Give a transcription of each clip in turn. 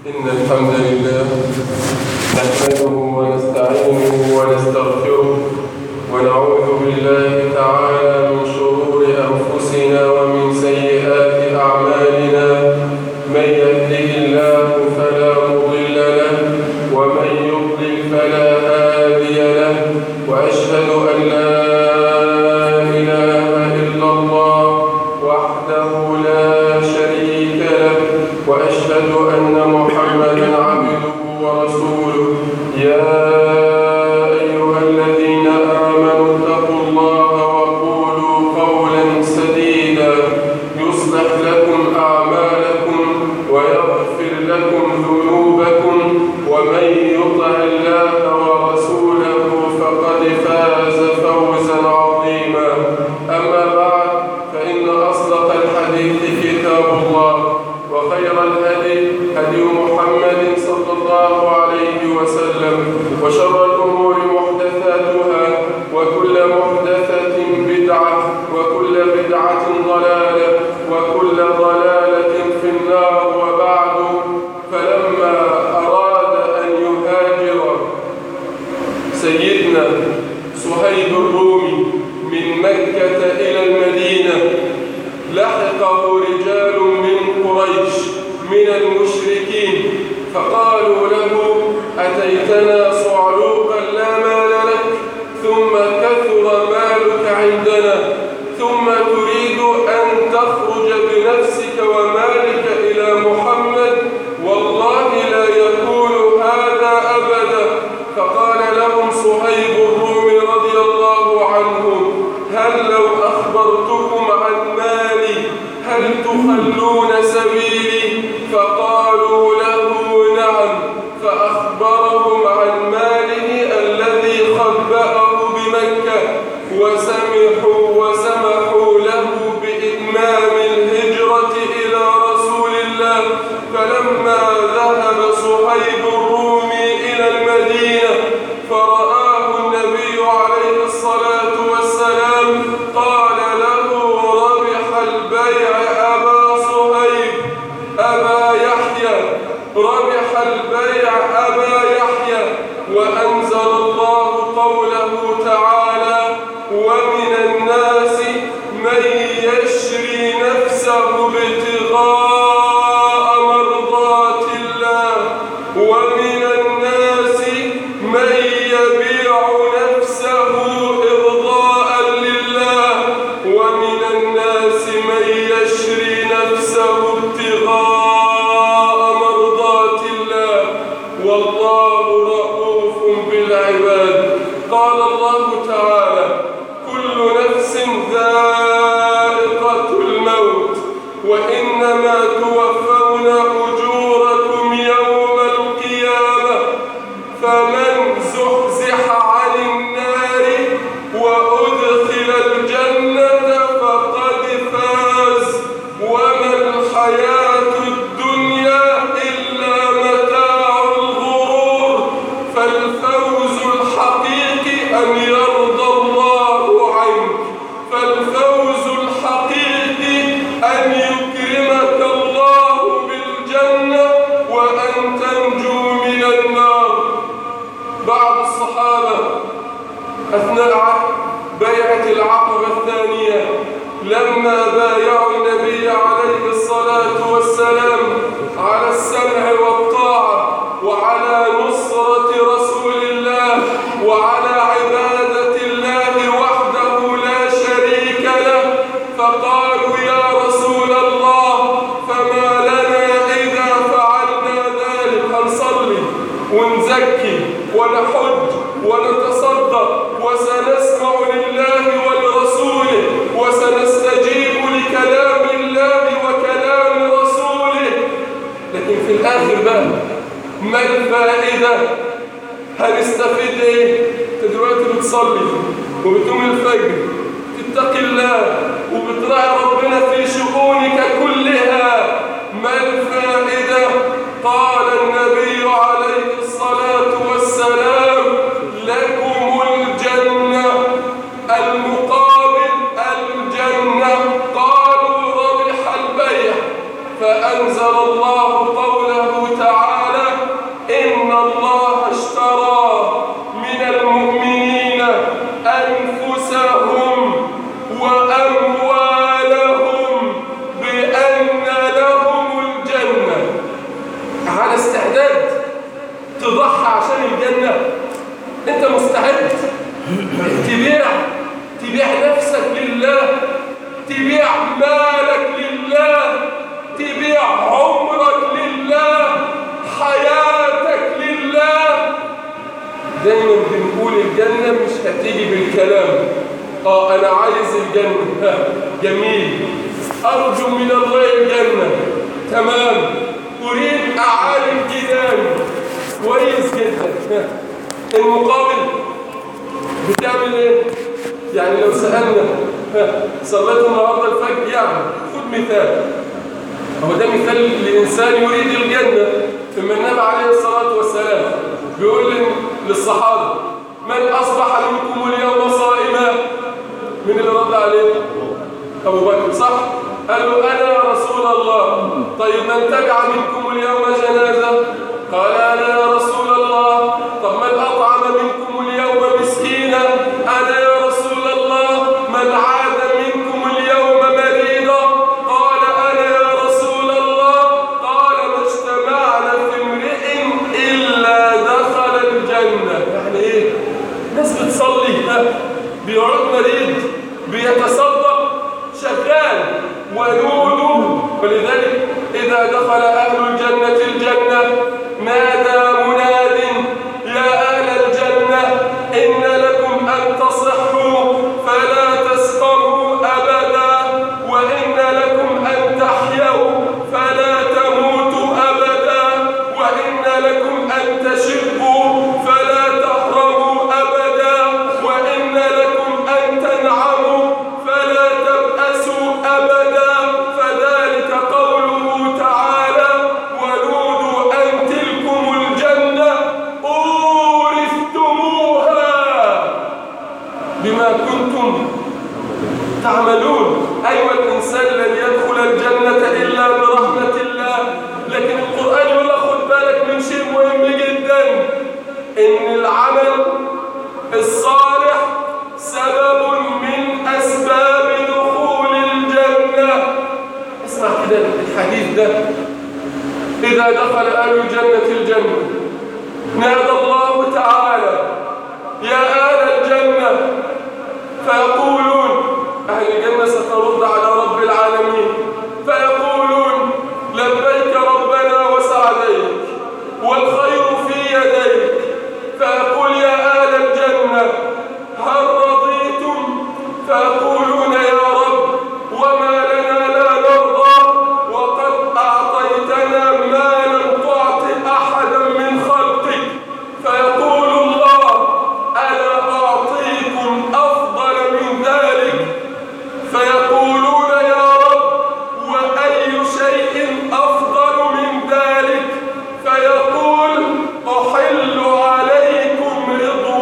إن الحمد لله نحمده ونستعينه ونستغفره ونعوذ بالله تعالى من شرور أنفسنا ومن سيئات أعمالنا من يهده الله فلا مضل له ومن يضلل فلا هادي له وأشهد أن لا إله إلا الله وحده لا شريك له وأشهد أن محمدا عبده ورسوله يا أيها الذين آمنوا اتقوا الله وقولوا قولا سديدا يصلح لكم أعمالكم ويغفر لكم ذنوبكم ومن يطع الله ورسوله فقد فاز فوزا عظيما أما بعد فإن أصدق الحديث كتاب الله وخير الهدي هدي محمد صلى الله عليه وسلم وشر الأمور محدثاتها وكل محدثة بدعة وكل بدعة ضلالة وكل ضلالة في النار وبعد فلما أراد أن يهاجر سيدنا صهيب الرومي من مكة إلى المدينة لحقه رجال من قريش من المشركين فقالوا له أتيتنا صعلوقا لا مال لك ثم كثر مالك عندنا ثم تريد أن تخرج بنفسك ومالك إلى محمد والله لا يكون هذا أبدا فقال لهم صهيب الرومي رضي الله عنه هل لو أخبرتكم عن مالي هل تخلون سبيلي فقالوا له نعم فأخبرهم عن ماله الذي خبأه بمكة وسمحوا وسمحوا له بإتمام الهجرة إلى رسول الله فلما ذهب صهيب الرومي إلى المدينة فرآه النبي عليه الصلاة والسلام قال له ربح البيع أبا صهيب أبا يحيى ربح البيع أبا يحيى وأنزل الله قوله تعالى ومن الناس من يشري نفسه ابتغاء مرضات الله ومن الناس من يبيع نفسه إرضاء لله ومن الناس من يشري نفسه ابتغاء مرضات الله والله رؤوف بالعباد قال الله تعالى كل نفس ذائقة الموت وإنما توفون أجوركم يوم القيامة فمن زحزح عن النار وأدخل الجنة فقد فاز وما الحياة الدنيا إلا متاع الغرور فالفوز الحقيقي أن يرضى الله عنك فالفوز الحقيقي أن يكرمك الله بالجنة وأن تنجو من النار بعض الصحابة أثناء بيعة العقبة الثانية لما بايعوا النبي عليه الصلاة والسلام على السمع والطاعة وعلى نصرة رسول الله وعلى عبادة الله وحده لا شريك له فقالوا يا رسول الله فما لنا إذا فعلنا ذلك هنصلي ونزكي ونحج ونتصدق وسنسمع لله ولرسوله وسنستجيب لكلام الله وكلام رسوله لكن في الآخر بقى ما الفائدة هنستفيد ايه انت دلوقتي بتصلي وبتقوم الفجر تتقي الله وبتراعي ربنا في شؤونك كلها ما الفائدة قال النبي عليه الصلاة والسلام لكم الجنة المقابل الجنة قالوا ربح البيع فأنزل الله قوله تعالى دخول الجنة مش هتيجي بالكلام اه انا عايز الجنة ها، جميل ارجو من الله الجنة تمام اريد اعالي الجنان كويس جدا ها. المقابل بتعمل ايه يعني لو سألنا ها، صليت النهارده الفجر يعني خد مثال هو ده مثال لإنسان يريد الجنة ثم النبي عليه الصلاة والسلام بيقول للصحابة من أصبح منكم اليوم صائما من اللي رد عليه أبو بكر صح قال له أنا يا رسول الله طيب من تبع منكم اليوم جنازة قال أنا يا رسول الله طب من أطعم منكم اليوم مسكينا أنا يا رسول الله من عاد منكم اليوم مريضا قال أنا يا رسول الله قال ما اجتمعنا في امرئ إلا دخل الجنة يعني إيه؟ ناس بتصلي ها، بيقعد مريض بيتصدق شغال ونودوا ولذلك إذا دخل أهل الجنة الجنة نادى مناد يا أهل الجنة إن لكم أن تصحوا فلا تسقموا أبدا وإن لكم أن تحيوا فلا تموتوا أبدا وإن لكم أن تشبوا فلا تحرموا أبدا وإن لكم أن تنعموا فلا تبأسوا أبدا فذلك قوله تعالى ونودوا أن تلكم الجنة أورثتموها بما كنتم تعملون أيوة الإنسان لن يدخل الجنة إلا برحمة الله لكن القرآن يقول لك خد بالك من شيء مهم جدا إن العمل الصالح سبب من أسباب دخول الجنة اسمع كده الحديث ده إذا دخل أهل الجنة الجنة نادى الله تعالى يا أهل الجنة فيقولون أهل الجنة سترد على رب العالمين فيقولون لبيك ربنا وسعديك والخير في يديك فيقول يا أهل الجنة هل رضيتم فيقولون يا رب وما لنا لا نرضى وقد أعطيتنا ما لم تعط أحدا من خلقك فيقول الله ألا أعطيكم أفضل من ذلك فيقولون يا رب وأي شيء أفضل من ذلك فيقول أحل عليكم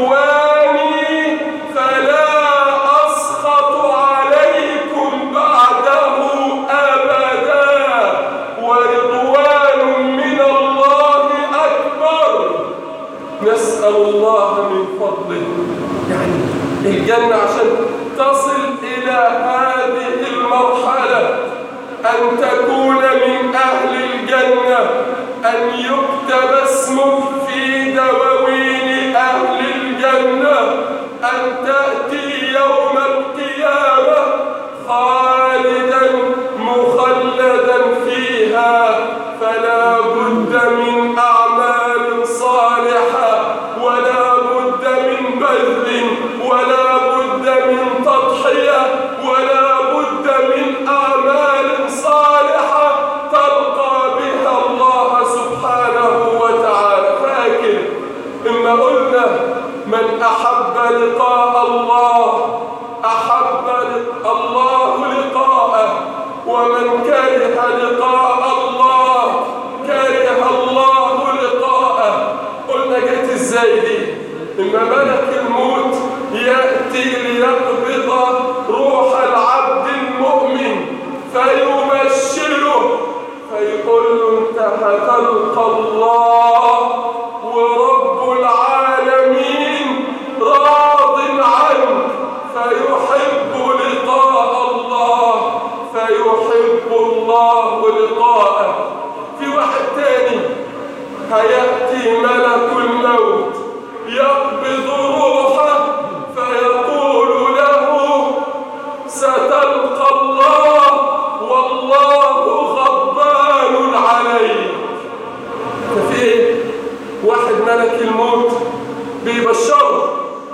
رضواني فلا أسخط عليكم بعده أبدا ورضوان من الله أكبر نسأل الله من فضله يعني الجنة عشان تصل إلى هذه المرحلة أن تكون من أهل الجنة أن يكتب اسمك في دواوين أهل الجنة أن تأتي يوم القيامة خالدا مخلدا فيها فلا بد من أعمال صالحة ولا بد من بذل ولا بد من تضحية ولا بد من أعمال صالحة تلقى بها الله سبحانه وتعالى فاكر إما قلنا من أحب لقاء الله أحب لق- الله لقاءه ومن كره لقاء الله كره الله لقاءه قلنا جت ازاي دي إما ملك الموت يأتي ليقبض روح العبد المؤمن فيبشره فيقول له انت هتلقى الله ورب العالمين راض عنك فيحب لقاء الله فيحب الله لقاءه في واحد تاني هيأتي ملك الموت يقبض روحه فيقول له ستلقى الله والله غضبان عليك ففي واحد ملك الموت بيبشره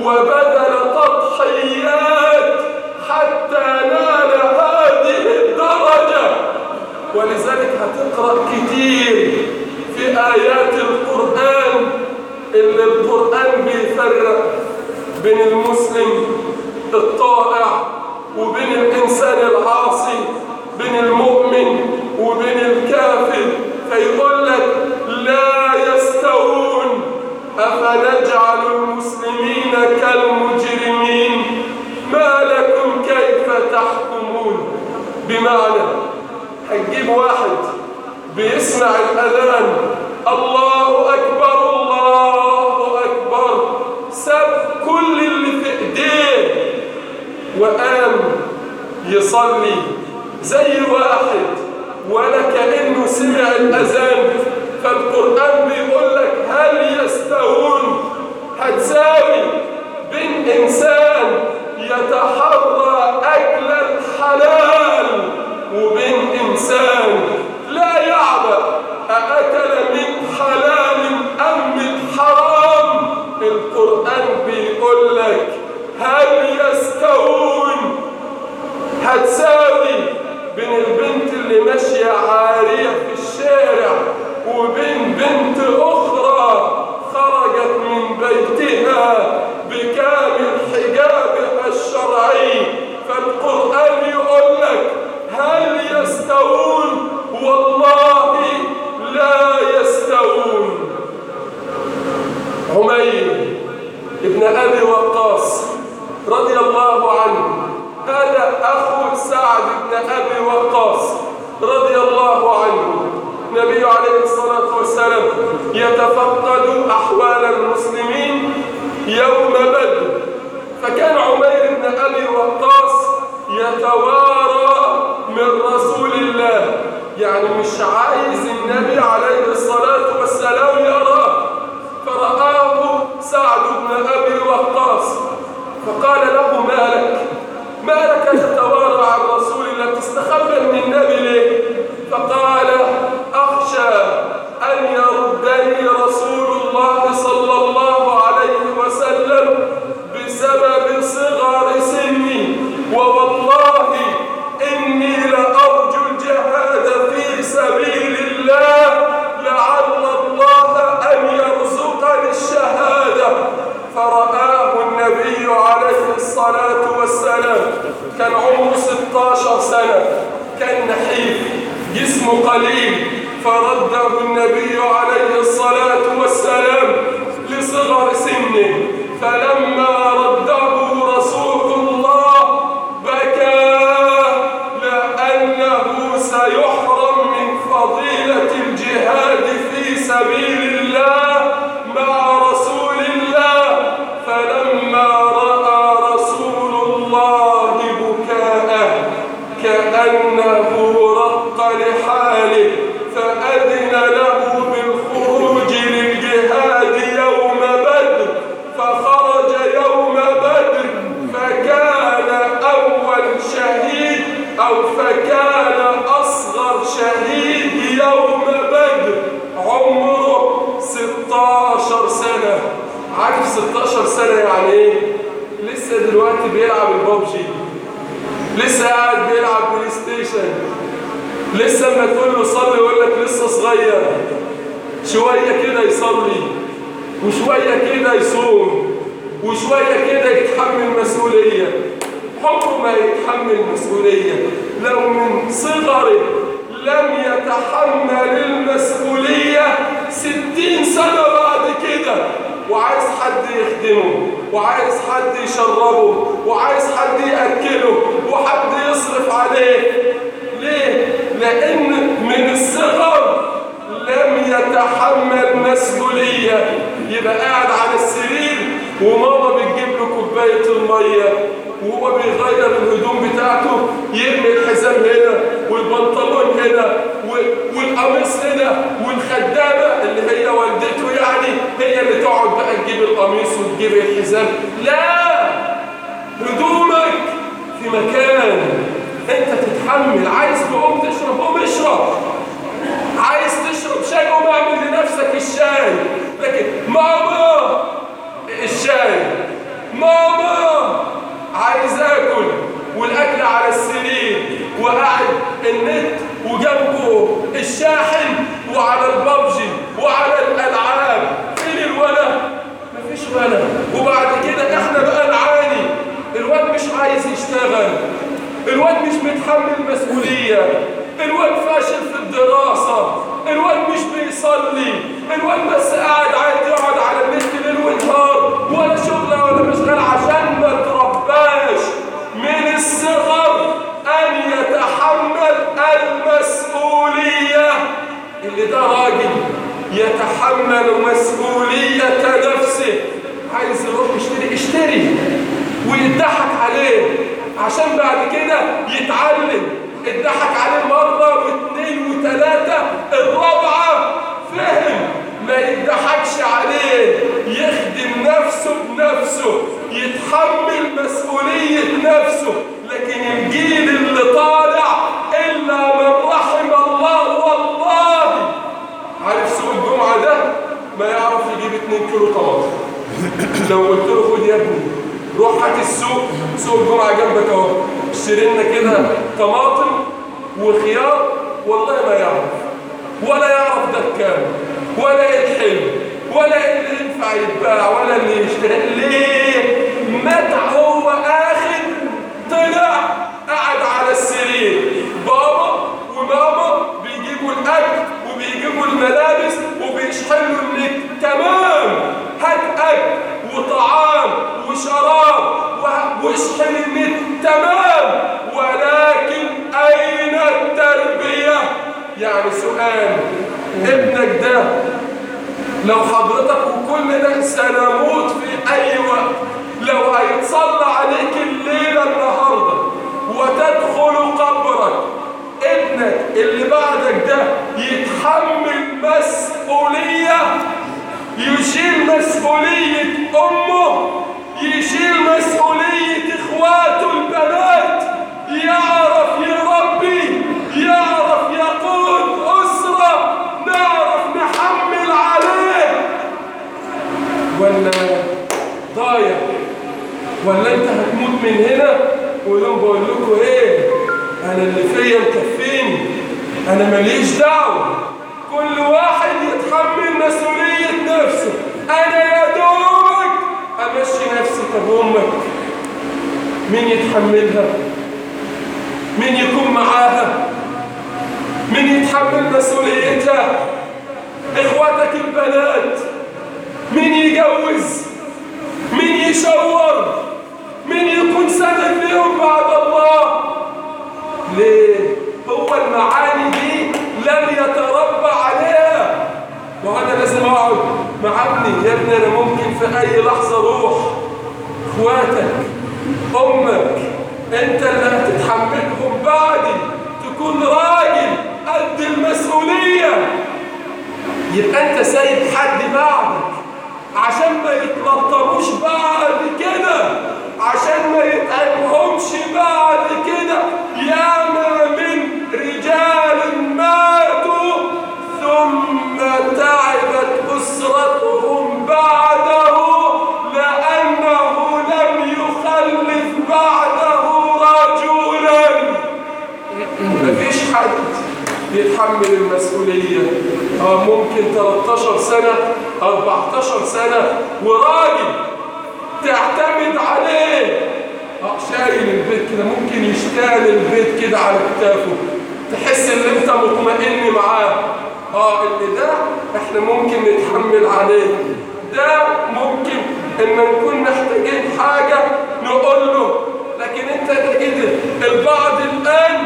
وبذل تضحيات حتى نال هذه الدرجة ولذلك هتقرأ كتير في آيات القرآن اللي القرآن بيفرق بين المسلم الطائع وبين الإنسان العاصي بين المؤمن وبين الكافر فيقول لك لا يستوون أفنجعل المسلمين كالمجرمين ما لكم كيف تحكمون بمعنى هتجيب واحد بيسمع الأذان الله أكبر الله أكبر ساب كل اللي في إيديه وقام يصلي زي واحد ولا كأنه سمع الأذان فالقرآن بيقول لك هل يستوون هتساوي بين إنسان يتحرى أكل الحلال وبين إنسان لا يعبأ أأكل من حلال أم من حرام القرآن بيقول لك هل يستوون هتساوي بين البنت اللي ماشية عارية في الشارع وبين بنت أخرى خرجت من بيتها بكامل حجابها الشرعي فالقرآن يقول لك هل يستوون والله لا يستوون عمير ابن أبي وقاص رضي الله عنه هذا أخو سعد بن أبي وقاص رضي الله عنه النبي عليه الصلاة والسلام يتفقد أحوال المسلمين يوم بدر فكان عمير بن أبي وقاص يتوارى من رسول الله يعني مش عايز النبي عليه الصلاة والسلام يراه فرآه سعد بن أبي وقاص فقال له ما لك ما لك تتوارى عن رسول الله تستخبى من النبي ليه فقال أخشى أن يردني رسول الله صلى الله عليه وسلم بسبب صغر سني ووالله إني لأرجو الجهاد في سبيل الله لعل الله أن يرزقني الشهادة فرآه النبي عليه الصلاة والسلام كان عمره 16 سنة كان نحيف جسمه قليل فرده النبي عليه الصلاة والسلام لصغر سنه فلما رده رسول الله بكى لأنه سيحرم من فضيلة الجهاد في سبيل الله مع رسول الله فلما رأى رسول الله بكاءه كأنه رق لحاله فأذن له بالخروج للجهاد يوم بدر فخرج يوم بدر فكان أول شهيد أو فكان أصغر شهيد يوم بدر عمره 16 سنة عارف 16 سنة يعني ايه؟ لسه دلوقتي بيلعب البابجي لسه قاعد بيلعب بلاي ستيشن لسه اما تقول له صلي يقول لك لسه صغير شوية كده يصلي وشوية كده يصوم وشوية كده يتحمل مسؤولية عمره ما يتحمل مسؤولية لو من صغره لم يتحمل المسؤولية ستين سنة بعد كده وعايز حد يخدمه وعايز حد يشربه وعايز حد يأكله وحد يصرف عليه ليه؟ لأن من الصغر لم يتحمل مسؤولية يبقى قاعد على السرير وماما بتجيب له كوباية المية وهو بيغير الهدوم بتاعته يرمي الحزام هنا والبنطلون هنا والقميص هنا والخدامة اللي هي والدته يعني هي اللي تقعد بقى تجيب القميص وتجيب الحزام لا هدومك في مكان انت تتحمل عايز تقوم تشرب قوم اشرب عايز تشرب شاي قوم اعمل لنفسك الشاي لكن ماما الشاي ماما عايز اكل والاكل على السرير وقاعد النت وجنبه الشاحن وعلى الببجي وعلى الالعاب فين الولد مفيش ولد وبعد كده احنا بقى نعاني الواد مش عايز يشتغل الواد مش متحمل مسؤوليه الواد فاشل في الدراسه الواد مش بيصلي الواد بس قاعد عايز يقعد على النت ليل ونهار ولا شغله ولا مشغل عشان ما ترباش من الصغر ان يتحمل المسؤوليه اللي ده راجل يتحمل مسؤوليه نفسه عايز يروح يشتري اشتري ويضحك عليه عشان بعد كده يتعلم اتضحك عليه مرة واثنين وثلاثة الرابعة فهم ما يضحكش عليه يخدم نفسه بنفسه يتحمل مسؤولية نفسه لكن الجيل اللي طالع إلا من رحم الله والله عارف سوق الجمعة ده ما يعرف يجيب 2 كيلو طماطم لو قلت له خد يا ابني روح هات السوق سوق الجمعة جنبك اهو اشتري لنا كده طماطم وخيار والله ما يعرف ولا يعرف ده بكام ولا ايه الحلو ولا ايه اللي ينفع يتباع ولا اللي يشتري ليه متع هو اخر طلع قاعد على السرير بابا وماما بيجيبوا الاكل وبيجيبوا الملابس وبيشحنوا النت تمام هات اكل وطعام وشراب واشحن النت تمام ولكن اين التربيه يعني سؤال ابنك ده لو حضرتك وكلنا سنموت في اي وقت لو هيتصلى عليك الليله النهارده وتدخل قبرك ابنك اللي بعدك ده يتحمل مسؤوليه يشيل مسؤوليه امه يشيل مسؤوليه اخواته البنات يعرف يربي يعرف يقود اسره نعرف نحمل عليه ولا ضايع ولا انت هتموت من هنا ولهم بقول لكم ايه انا اللي فيا مكفيني انا ماليش دعوه كل واحد يتحمل مسؤوليه نفسه انا يا دوبك امشي نفسي طب امك مين يتحملها مين يكون معاها مين يتحمل مسؤوليتها اخواتك البنات مين يجوز مين يشور مين يكون سند ليهم بعد الله ليه هو المعاني دي لم يتربى عليها وانا لازم اقعد مع ابني يا ابني انا ممكن في اي لحظه اروح اخواتك امك انت اللي هتتحملهم بعدي تكون راجل قد المسؤوليه يبقى انت سايب حد بعدك عشان ما يتلطموش بعد كده عشان ما يتعبهمش بعد كده ياما من رجال ماتوا ثم تعبت أسرتهم بعده لأنه لم يخلف بعده رجلا مفيش حد يتحمل المسؤولية اه ممكن 13 سنة 14 سنة وراجل تعتمد عليه اه شايل البيت كده ممكن يشتغل البيت كده على كتافه تحس ان انت مطمئن معاه اه اللي ده احنا ممكن نتحمل عليه ده ممكن ان نكون محتاجين حاجة نقول له لكن انت تجد البعض الان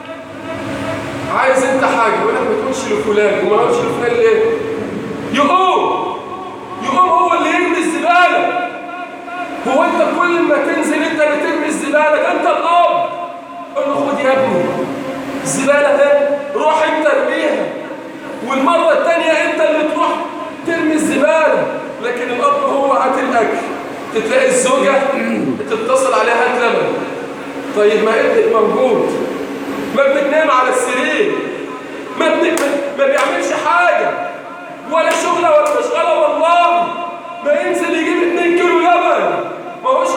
عايز انت حاجة يقول لك ما تقولش لفلان وما تقولش لفلان ليه يقوم يقوم هو اللي يرمي الزبالة هو انت كل ما تنزل انت اللي ترمي الزبالة ده انت الاب قول له خد يا ابني الزبالة ده روح انت ارميها والمرة التانية انت اللي تروح ترمي الزبالة لكن الاب هو هات الاكل تتلاقي الزوجة تتصل عليها هات لبن طيب ما ابنك موجود ما ابنك نام على السرير ما ابنك ما بيعملش حاجة ولا شغلة ولا مشغلة والله ما ينزل يجيب 2 كيلو لبن ما هوش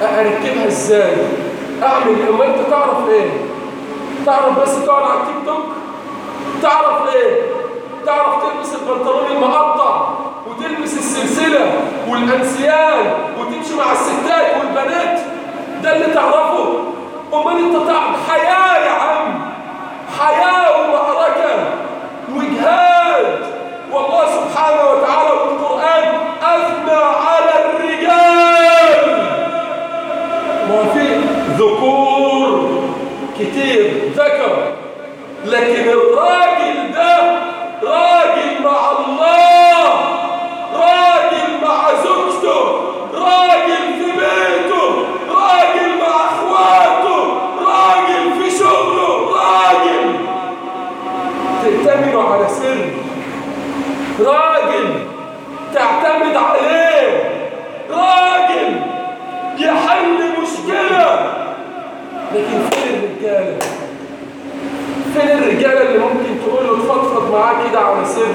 اركبها ازاي اعمل ايه اما انت تعرف ايه تعرف بس تقعد على التيك توك تعرف ايه تعرف تلبس البنطلون المقطع وتلبس السلسله والانسيان وتمشي مع الستات والبنات ده اللي تعرفه امال انت تعرف حياه يا عم حياه ومعركه وجهاد والله سبحانه وتعالى والقران اثنى على الرجال ما في ذكور كتير ذكر لكن الراجل ده راجل مع الله راجل مع زوجته راجل في بيته راجل مع اخواته راجل في شغله راجل تأتمنوا على سر راجل تعتمد عليه راجل يحل مشكلة لكن فين الرجالة فين الرجالة اللي ممكن تقول له تفضفض معاه كده على سر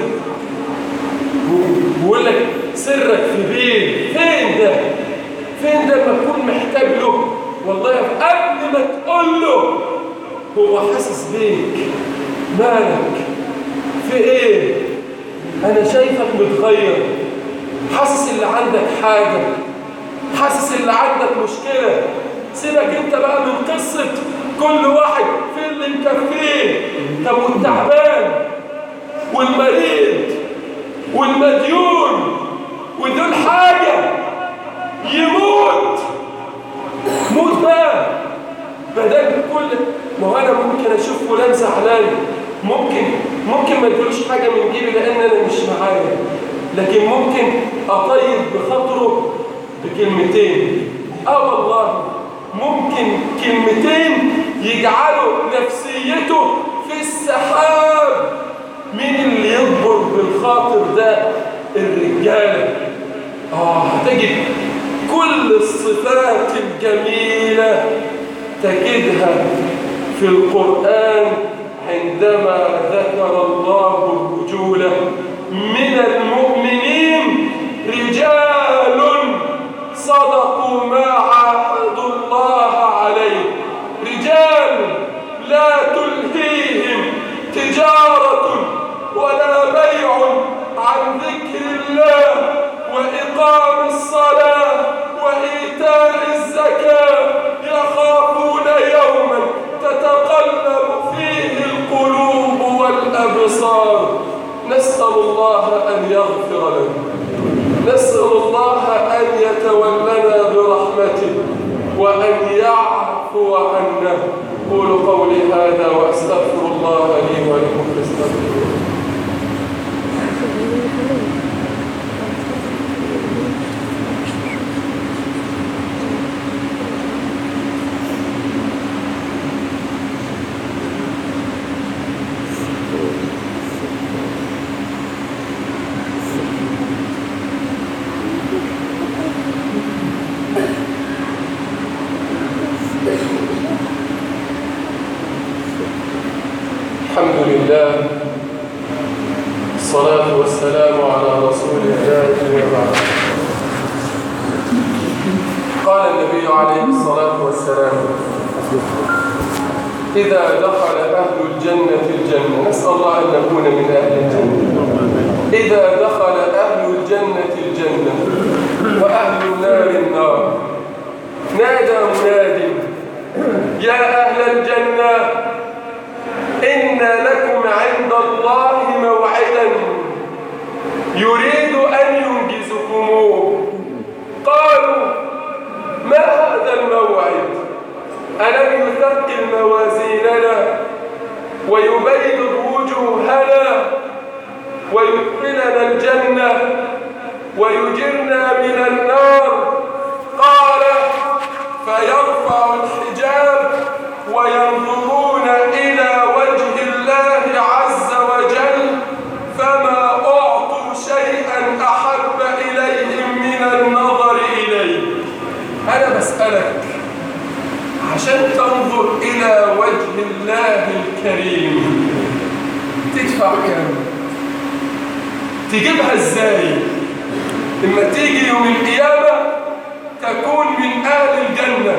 ويقول لك سرك في بيت فين ده فين ده لما تكون محتاج له والله قبل ما تقول له هو حاسس بيك مالك في ايه انا شايفك متغير حاسس اللي عندك حاجة حاسس اللي عندك مشكلة سيبك انت بقى من قصة كل واحد في اللي مكفيه طب والتعبان والمريض والمديون ودول حاجة يموت موت بقى بدل كل ما هو انا ممكن اشوف فلان زعلان ممكن ممكن ما ادلوش حاجه من جيبي لان انا مش معايا لكن ممكن اطيب بخاطره بكلمتين اه والله ممكن كلمتين يجعلوا نفسيته في السحاب مين اللي يكبر بالخاطر ده الرجاله اه هتجد كل الصفات الجميله تجدها في القرآن عندما ذكر الله الرجولة من المؤمنين رجال صدقوا ما عاهدوا الله عليه رجال لا تلهيهم تجارة ولا بيع عن ذكر الله وإقام الصلاة وإيتاء الزكاة يخافون يوما تتقلب فيه القلوب والأبصار نسأل الله أن يغفر لنا نسأل الله أن يتولنا برحمته وأن يعفو عنا قولوا قولي هذا وأستغفر الله لي ولكم فاستغفروه الحمد لله الصلاة والسلام على رسول الله وبعد قال النبي عليه الصلاة والسلام إذا دخل أهل الجنة الجنة نسأل الله أن نكون من أهل الجنة إذا دخل أهل الجنة الجنة وأهل النار النار نادى مناد يا أهل الجنة إن لكم عند الله موعدا يريد أن ينجزكموه قالوا ما هذا الموعد ألم يثقل موازيننا ويبيض وجوهنا ويدخلنا الجنة ويجرنا من النار قال فيرفع الحجاب وينظرون إلى وجه الله عز وجل فما أعطوا شيئا أحب إليهم من النظر إليه أنا بسألك عشان تنظر إلى وجه الله الكريم تدفع كام تجيبها ازاي اما تيجي يوم القيامة أكون من أهل الجنة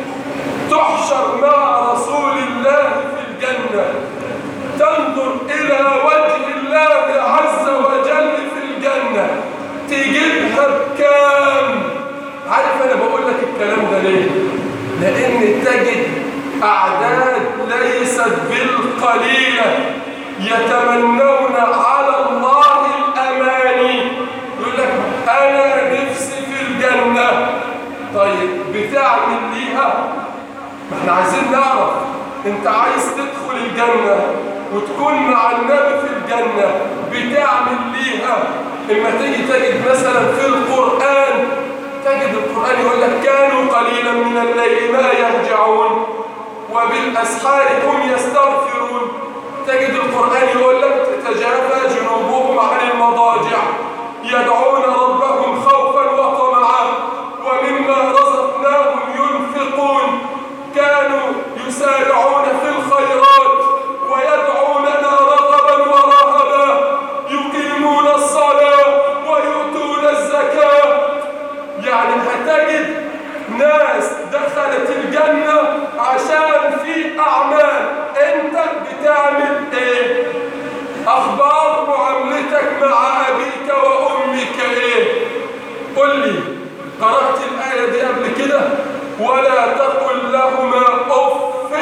تحشر مع رسول الله في الجنة تنظر إلى وجه الله عز وجل في الجنة تجيبها بكام عارف أنا بقول لك الكلام ده ليه لأن تجد أعداد ليست بالقليلة يتمنون على الله الأماني يقول لك أنا نفسي في الجنة طيب بتعمل ليها ما احنا عايزين نعرف انت عايز تدخل الجنة وتكون مع النبي في الجنة بتعمل ليها اما تيجي تجد مثلا في القرآن تجد القرآن يقول لك كانوا قليلا من الليل ما يهجعون وبالأسحار هم يستغفرون تجد القرآن يقول لك تتجافى جنوبهم عن المضاجع يدعون ربهم خوفا وطمعا ومما رزقناهم ينفقون كانوا يسارعون في الخيرات ويدعوننا رغبا ورهبا يقيمون الصلاة ويؤتون الزكاة يعني هتجد ناس دخلت الجنة عشان في أعمال أنت بتعمل إيه؟ أخبار معاملتك مع أبيك وأمك إيه؟ قل لي قرأت الآية دي قبل كده ولا تقل لهما أف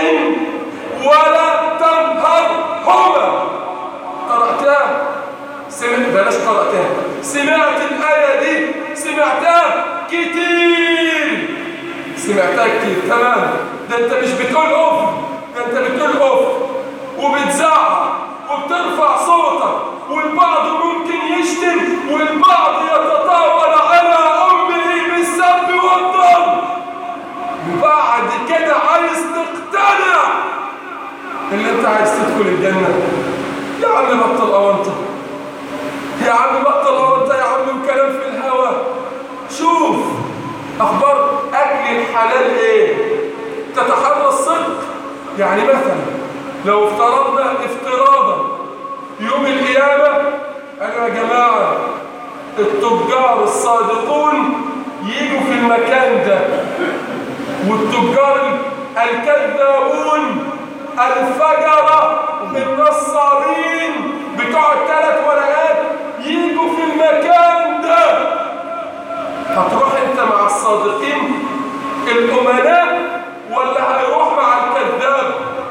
ولا تنهرهما قرأتها سمعت بلاش قرأتها سمعت الآية دي سمعتها كتير سمعتها كتير تمام ده انت مش بتقول أف ده انت بتقول أف وبتزعق وبترفع صوتك والبعض ممكن يشتم والبعض يتطاول على أمه بالسب والضرب وبعد كده عايز تقتنع اللي انت عايز تدخل الجنة يا عم بطل أونطة يا عم بطل أونطة يا عم وكلام في الهوا شوف أخبار أكل الحلال إيه تتحرى الصدق يعني مثلا لو افترضنا افتراضا يوم القيامة قالوا يا جماعة التجار الصادقون يجوا في المكان ده والتجار الكذابون الفجرة النصابين بتوع الثلاث ورقات يجوا في المكان ده هتروح انت مع الصادقين الأمناء ولا هيروح مع الكذاب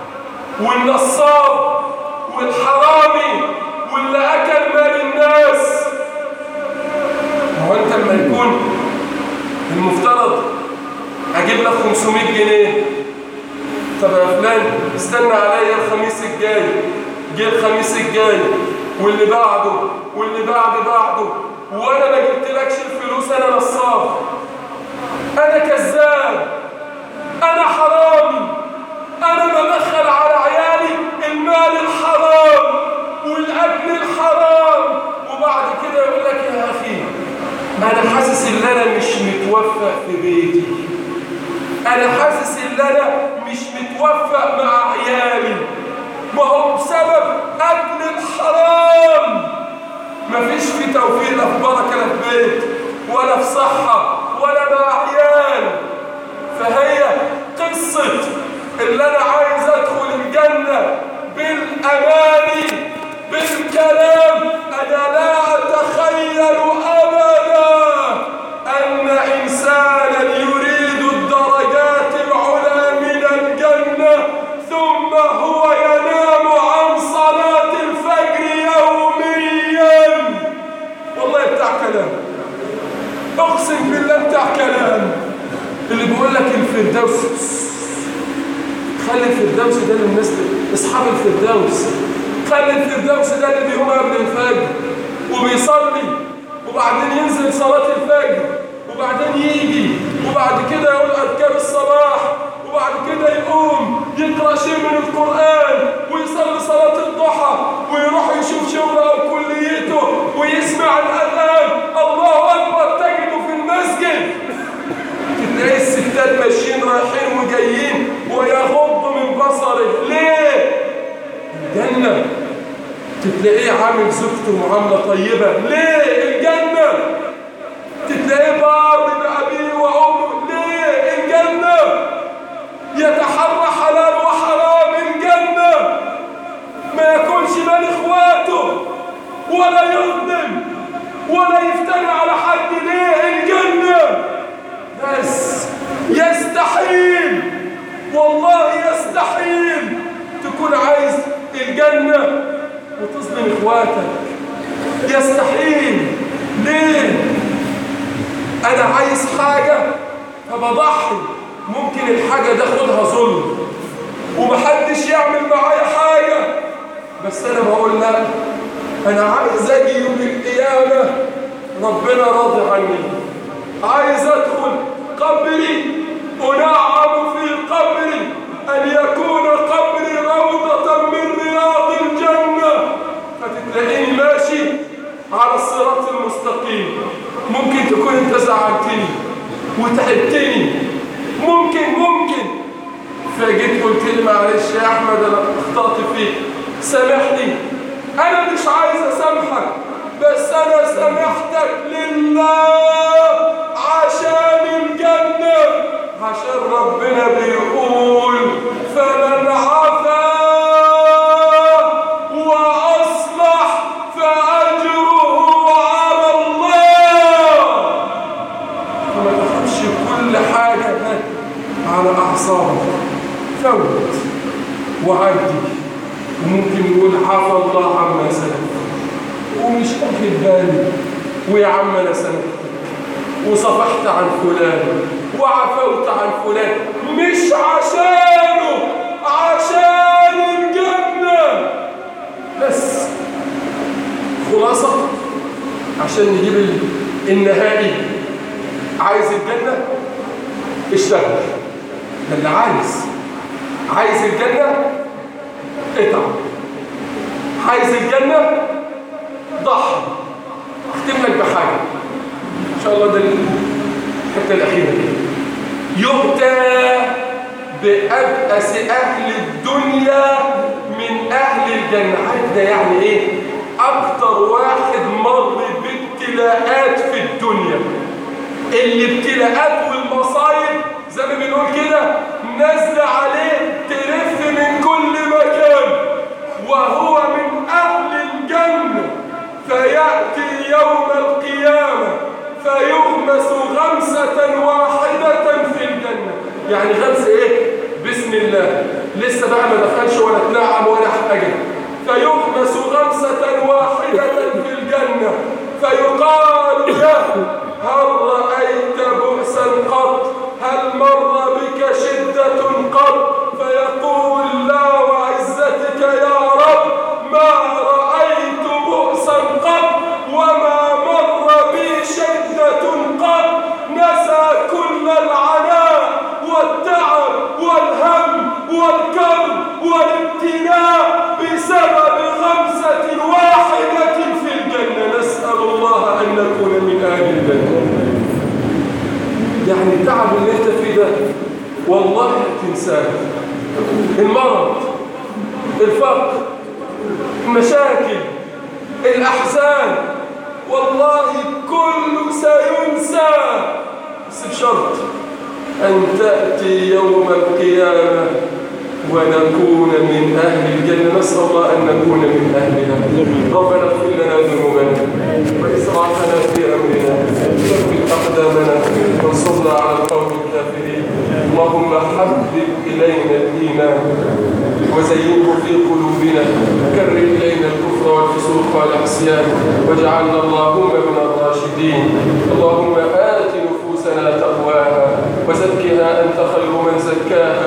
والنصاب والحرامي واللي أكل مال الناس هو انت لما يكون المفترض اجيب لك 500 جنيه طب يا فلان استنى عليا الخميس الجاي جه الخميس الجاي واللي بعده واللي بعد بعده وانا ما جبتلكش الفلوس انا نصاب انا كذاب انا حرامي انا بدخل على عيالي المال الحرام والاكل الحرام وبعد كده يقول لك يا اخي انا حاسس ان انا مش متوفق في بيتي انا حاسس ان انا مش متوفق مع عيالي ما هو بسبب اكل الحرام مفيش في توفيق لا في بركه لا في بيت ولا في صحه ولا مع عيال فهي قصه اللي انا عايز ادخل الجنه بالاماني بالكلام انا لا اتخيل ابدا ان انسانا يريد الدرجات العلى من الجنه ثم هو ينام عن صلاه الفجر يوميا والله بتاع كلام اقسم بالله بتاع كلام اللي بيقول لك الفردوس خلي الفردوس ده للناس اصحاب الفردوس خلي الفردوس ده اللي بيقوم قبل الفجر وبيصلي وبعدين ينزل صلاة الفجر وبعدين يجي وبعد كده يقول أذكار الصباح وبعد كده يقوم يقرأ شيء من القرآن ويصلي صلاة الضحى ويروح يشوف شغله أو كليته ويسمع الأذان الله أكبر تجده في المسجد تلاقي الستات ماشيين رايحين وجايين ويغض من بصره ليه؟ الجنة تتلاقيه عامل زوجته معاملة طيبة ليه؟ الجنة تتلاقيه بار بأبيه وأمه ولا يظلم ولا يفتري على حد ليه الجنة بس يستحيل والله يستحيل تكون عايز الجنة وتظلم اخواتك يستحيل ليه انا عايز حاجة فبضحي ممكن الحاجة ده خدها ظلم ومحدش يعمل معايا حاجة بس انا بقول لا انا عايز اجي يوم القيامة ربنا راضي عني عايز ادخل قبري انعم في قبري ان يكون قبري روضة من رياض الجنة فتتلاقيني ماشي على الصراط المستقيم ممكن تكون انت زعلتني وتعبتني ممكن ممكن فجيت قلت لي معلش يا احمد انا اخطأت فيك سامحني انا مش عايز اسامحك بس انا سامحتك لله عشان الجنة عشان ربنا بيقول فمن عفا واصلح فاجره على الله وما تاخدش كل حاجة على أعصابك فوت وعدي وممكن نقول عفى الله عما سلف ومش واخد بالي ويا عم انا سامحتك وصفحت عن فلان وعفوت عن فلان مش عشانه عشان الجنة بس خلاصة عشان نجيب ال- النهائي عايز الجنة اشتغل ده اللي عايز عايز الجنة اتعب عايز الجنة ضحي اختم لك بحاجة ان شاء الله ده الحتة الأخيرة كده يؤتى بأبأس أهل الدنيا من أهل الجنة عارف ده يعني إيه؟ أكتر واحد مر بابتلاءات في الدنيا الابتلاءات والمصايب زي ما بنقول كده نازله عليه تلف من كل مكان وهو من اهل الجنه فياتي يوم القيامه فيغمس غمسه واحده في الجنه يعني غمس ايه بسم الله لسه بقى ما دخلش ولا اتنعم ولا حاجه فيغمس غمسه واحده في الجنه فيقال له هل رأيت بؤسا قط هل مر بك شدة قط فيقول لا وعزتك يا رب ما رأيت بؤسا قط وما مر بي شدة قط نسى كل العناء والتعب والهم والكرب والابتلاء بسبب غمسة واحدة في الجنة نسأل الله أن نكون من أهل الجنة يعني التعب اللي انت فيه ده والله تنساه المرض الفقر المشاكل الأحزان والله كله سينسى بس بشرط أن تأتي يوم القيامة ونكون من أهل الجنة نسأل الله أن نكون من أهلها ربنا اغفر لنا ذنوبنا وإسرافنا في أمرنا ثبت أقدامنا وانصرنا على القوم الكافرين اللهم حبب إلينا الإيمان وزينه في قلوبنا كرر إلينا الكفر والفسوق والعصيان واجعلنا اللهم من الراشدين اللهم آت نفوسنا تقواها وزكها أنت خير من زكاها